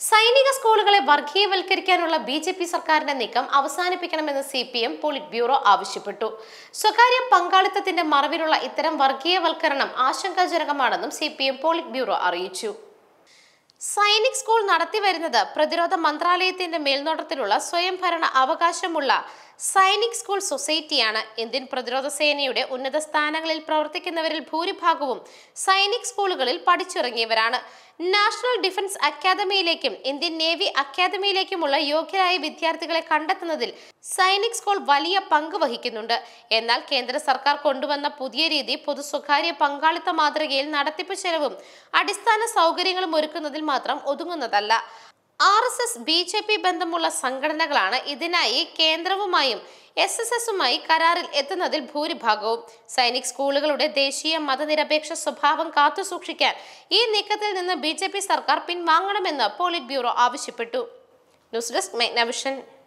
സൈനിക സ്കൂളുകളെ വർഗീയവൽക്കരിക്കാനുള്ള B J P സർക്കാരിന്റെ നീക്കം അവസാനിപ്പിക്കണമെന്ന് C P M polit bureau ആവശ്യപ്പെട്ടു സ്വകാര്യ പങ്കാളിത്തത്തിന്റെ മറവിലുള്ള ഇത്തരം വർഗീയവൽക്കരണം ആശങ്കാജനകമാണെന്നും C P M polit bureau അറിയിച്ചു സൈനിക് സ്കൂൾ നടത്തിവരുന്നത് പ്രതിരോധ മന്ത്രാലയത്തിന്റെ മേൽനോട്ടത്തിലുള്ള സ്വയംഭരണ അവകാശമുള്ള സൈനിക് സ്കൂൾ സൊസൈറ്റിയാണ് ഇന്ത്യൻ പ്രതിരോധ സേനയുടെ ഉന്നത സ്ഥാനങ്ങളിൽ പ്രവർത്തിക്കുന്നവരിൽ ഭൂരിഭാഗവും സൈനിക് സ്കൂളുകളിൽ പഠിച്ചിറങ്ങിയവരാണ് നാഷണൽ ഡിഫൻസ് അക്കാദമിയിലേക്കും ഇന്ത്യൻ നേവി അക്കാദമിയിലേക്കുമുള്ള യോഗ്യരായ വിദ്യാർത്ഥികളെ കണ്ടെത്തുന്നതിൽ സൈനിക് സ്കൂൾ വലിയ പങ്ക് വഹിക്കുന്നുണ്ട് എന്നാൽ കേന്ദ്ര സർക്കാർ കൊണ്ടുവന്ന പുതിയ രീതി പൊതു സ്വകാര്യ പങ്കാളിത്ത മാതൃകയിൽ നടത്തിപ്പ് ചെലവും അടിസ്ഥാന സൗകര്യങ്ങളും ഒരുക്കുന്നതിൽ മാത്രം ഒതുങ്ങുന്നതല്ല R S S B J P ബന്ധമുള്ള സംഘടനകളാണ് ഇതിനായി കേന്ദ്രവുമായും എസ് എസ് എസുമായി കരാറിൽ എത്തുന്നതിൽ ഭൂരിഭാഗവും സൈനിക് സ്കൂളുകളുടെ ദേശീയ മതനിരപേക്ഷ സ്വഭാവം കാത്തുസൂക്ഷിക്കാൻ ഈ നീക്കത്തിൽ നിന്ന് ബി സർക്കാർ പിൻവാങ്ങണമെന്ന് പോളിറ്റ് ബ്യൂറോ ആവശ്യപ്പെട്ടു ന്യൂസ് ഡെസ്ക് മെഗ്നവിഷൻ